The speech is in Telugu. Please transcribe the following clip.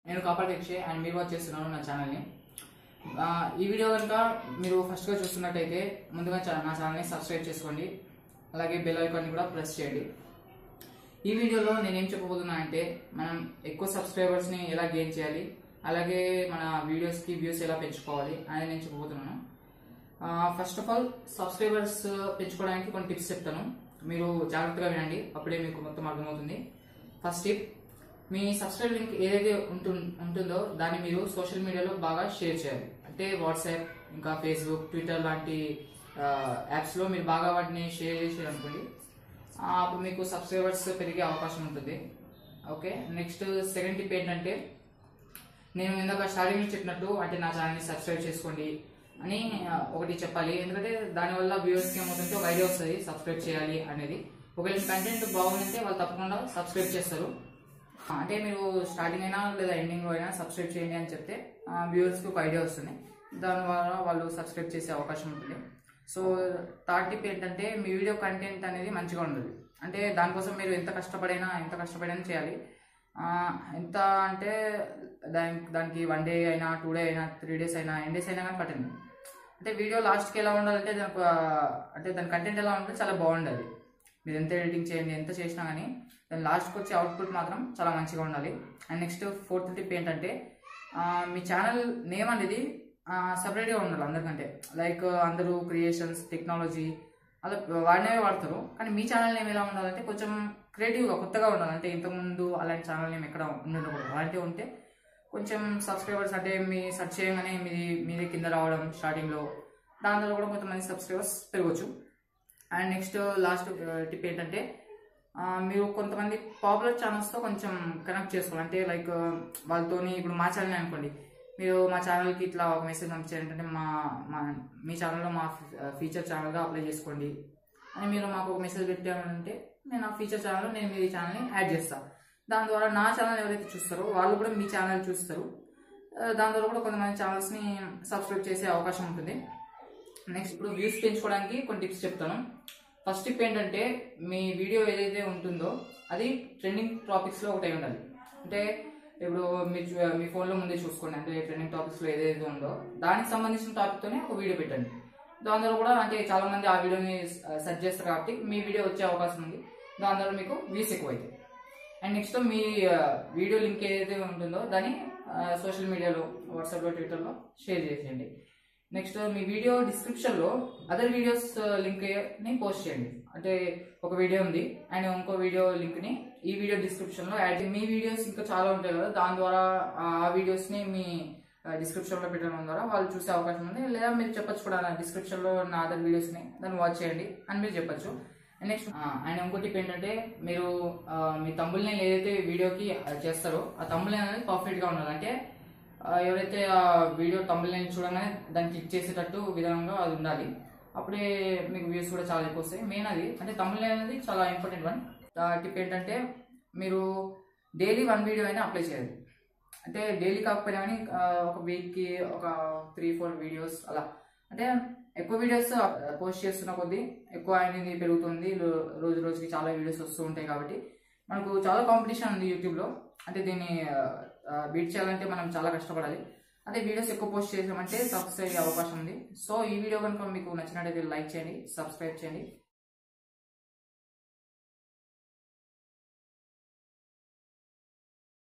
నేను కాపాడు అక్షయ్ అండ్ మీరు వాచ్ చేస్తున్నాను నా ఛానల్ని ఆ, ఈ వీడియో కనుక మీరు ఫస్ట్గా చూస్తున్నట్టయితే ముందుగా చా- నా ఛానల్ని సబ్స్క్రైబ్ చేసుకోండి అలాగే బెల్ ఐకాన్ని కూడా ప్రెస్ చేయండి ఈ వీడియోలో నేనేం చెప్పబోతున్నా అంటే మనం ఎక్కువ సబ్స్క్రైబర్స్ని ఎలా గెయిన్ చేయాలి అలాగే మన వీడియోస్కి వ్యూస్ ఎలా పెంచుకోవాలి అనేది నేను చెప్పబోతున్నాను ఫస్ట్ ఆఫ్ ఆల్ సబ్స్క్రైబర్స్ పెంచుకోవడానికి కొన్ని టిప్స్ చెప్తాను మీరు జాగ్రత్తగా వినండి అప్పుడే మీకు మొత్తం అర్థమవుతుంది ఫస్ట్ టిప్ మీ సబ్స్క్రైబ్ లింక్ ఏదైతే ఉంటుం- ఉంటుందో దాన్ని మీరు సోషల్ మీడియాలో బాగా షేర్ చేయాలి అంటే వాట్సాప్ ఇంకా ఫేస్బుక్ ట్విట్టర్ లాంటి యాప్స్లో మీరు బాగా వాటిని షేర్ చేసారు అనుకోండి ఆ, అప్పుడు మీకు సబ్స్క్రైబర్స్ పెరిగే అవకాశం ఉంటుంది ఓకే నెక్స్ట్ సెకండ్ టిప్ ఏంటంటే నేను ఇందాక స్టార్టింగ్ చెప్పినట్టు అంటే నా ఛానల్ని సబ్స్క్రైబ్ చేసుకోండి అని ఆ, ఒకటి చెప్పాలి ఎందుకంటే దానివల్ల వ్యూవర్స్కి ఏమవుతుంటే ఒక ఐడియా వస్తుంది సబ్స్క్రైబ్ చేయాలి అనేది ఒకవేళ కంటెంట్ బాగుందంటే వాళ్ళు తప్పకుండా సబ్స్క్రైబ్ చేస్తారు ఆ, అంటే మీరు స్టార్టింగ్ అయినా లేదా ఎండింగ్లో అయినా సబ్స్క్రైబ్ చేయండి అని చెప్తే వ్యూవర్స్కి ఒక ఐడియా వస్తుంది దాని ద్వారా వాళ్ళు సబ్స్క్రైబ్ చేసే అవకాశం ఉంటుంది సో థర్డ్ టిప్ ఏంటంటే మీ వీడియో కంటెంట్ అనేది మంచిగా ఉండాలి అంటే దానికోసం మీరు ఎంత కష్టపడైనా ఎంత కష్టపడైనా చేయాలి ఆ, ఎంత అంటే దానికి దానికి వన్ డే అయినా టూ డే అయినా త్రీ డేస్ అయినా ఎన్ డేస్ అయినా కానీ పట్టింది అంటే వీడియో లాస్ట్కి ఎలా ఉండాలంటే దానికి ఆ, అంటే దాని కంటెంట్ ఎలా ఉంటే చాలా బాగుండాలి మీరు ఎంత ఎడిటింగ్ చేయండి ఎంత చేసినా కానీ దాని లాస్ట్కి వచ్చే అవుట్పుట్ మాత్రం చాలా మంచిగా ఉండాలి అండ్ నెక్స్ట్ ఫోర్త్ టిప్ ఏంటంటే ఆ, మీ ఛానల్ నేమ్ అనేది సపరేట్గా ఉండాలి అందరికంటే లైక్ అందరూ క్రియేషన్స్ టెక్నాలజీ అలా వాడినవే వాడతారు కానీ మీ ఛానల్ నేమ్ ఎలా ఉండాలంటే కొంచెం క్రియేటివ్గా కొత్తగా ఉండాలి అంటే ఇంతకుముందు అలాంటి ఛానల్ నేమ్ ఎక్కడ ఉండకూడదు అలాంటివి ఉంటే కొంచెం సబ్స్క్రైబర్స్ అంటే మీ సెర్చ్ చేయగానే మీది మీదే కింద రావడం స్టార్టింగ్లో దాంట్లో కూడా కొంతమంది సబ్స్క్రైబర్స్ పెరగచ్చు అండ్ నెక్స్ట్ లాస్ట్ టిప్ ఏంటంటే ఆ, మీరు కొంతమంది పాపులర్ ఛానల్స్తో కొంచెం కనెక్ట్ చేసుకోవాలి అంటే లైక్ వాళ్ళతోని ఇప్పుడు మా ఛానల్ అనుకోండి మీరు మా ఛానల్కి ఇట్లా ఒక మెసేజ్ పంపించారు ఏంటంటే మా మా మీ ఛానల్లో మా ఫీచర్ ఛానల్గా అప్లై చేసుకోండి అని మీరు మాకు ఒక మెసేజ్ పెట్టారంటే నేను ఆ ఫీచర్ ఛానల్ నేను మీ ఛానల్ని యాడ్ చేస్తాను దాని ద్వారా నా ఛానల్ ఎవరైతే చూస్తారో వాళ్ళు కూడా మీ ఛానల్ చూస్తారు ఆ, దాని ద్వారా కూడా కొంతమంది ఛానల్స్ని సబ్స్క్రైబ్ చేసే అవకాశం ఉంటుంది నెక్స్ట్ ఇప్పుడు వ్యూస్ పెంచుకోవడానికి కొన్ని టిప్స్ చెప్తాను ఫస్ట్ టిప్ ఏంటంటే మీ వీడియో ఏదైతే ఉంటుందో అది ట్రెండింగ్ టాపిక్స్లో ఒకటి అయి ఉండాలి అంటే ఇప్పుడు మీ చూ- మీ ఫోన్లో ముందే చూసుకోండి అంటే ట్రెండింగ్ టాపిక్స్లో ఏదైతే ఉందో దానికి సంబంధించిన టాపిక్తోనే ఒక వీడియో పెట్టండి దాని ద్వారా కూడా అంటే చాలా మంది ఆ వీడియోని సెర్చ్ చేస్తారు కాబట్టి మీ వీడియో వచ్చే అవకాశం ఉంది దాని ద్వారా మీకు వ్యూస్ ఎక్కువ అవుతాయి అండ్ నెక్స్ట్ మీ ఆ, వీడియో లింక్ ఏదైతే ఉంటుందో దాన్ని సోషల్ మీడియాలో వాట్సాప్లో ట్విట్టర్లో షేర్ చేసేయండి నెక్స్ట్ మీ వీడియో డిస్క్రిప్షన్లో అదర్ వీడియోస్ లింక్ని పోస్ట్ చేయండి అంటే ఒక వీడియో ఉంది అండ్ ఇంకో వీడియో లింక్ని ఈ వీడియో డిస్క్రిప్షన్లో యాడ్ మీ వీడియోస్ ఇంకా చాలా ఉంటాయి కదా దాని ద్వారా ఆ వీడియోస్ని మీ డిస్క్రిప్షన్లో పెట్టడం ద్వారా వాళ్ళు చూసే అవకాశం ఉంది లేదా మీరు చెప్పొచ్చు కూడా డిస్క్రిప్షన్లో నా అదర్ వీడియోస్ని దాన్ని వాచ్ చేయండి అని మీరు చెప్పొచ్చు నెక్స్ట్ అండ్ ఇంకో టిప్ ఏంటంటే మీరు ఆ, మీ తమ్ముల్ని ఏదైతే వీడియోకి చేస్తారో ఆ తమ్ముల్ అనేది పర్ఫెక్ట్ గా ఉండాలి అంటే ఆ, ఎవరైతే ఆ వీడియో తమ్ముల్ని చూడగానే దాన్ని క్లిక్ చేసేటట్టు విధంగా అది ఉండాలి అప్పుడే మీకు వ్యూస్ కూడా చాలా ఎక్కువ వస్తాయి మెయిన్ అది అంటే తమిళ అనేది చాలా ఇంపార్టెంట్ వన్ టిప్ ఏంటంటే మీరు డైలీ వన్ వీడియో అయినా అప్లై చేయాలి అంటే డైలీ కాకపోయినా కానీ ఆ, ఒక వీక్కి ఒక త్రీ ఫోర్ వీడియోస్ అలా అంటే ఎక్కువ వీడియోస్ పోస్ట్ చేస్తున్న కొద్దీ ఎక్కువ అనేది పెరుగుతుంది రో- రోజు రోజుకి చాలా వీడియోస్ వస్తూ ఉంటాయి కాబట్టి మనకు చాలా కాంపిటీషన్ ఉంది యూట్యూబ్లో అంటే దీన్ని బీట్ చేయాలంటే మనం చాలా కష్టపడాలి అదే వీడియోస్ ఎక్కువ పోస్ట్ చేసామంటే సక్సెస్ అయ్యే అవకాశం ఉంది సో ఈ వీడియో కనుక మీకు నచ్చినట్టయితే లైక్ చేయండి సబ్స్క్రైబ్ చేయండి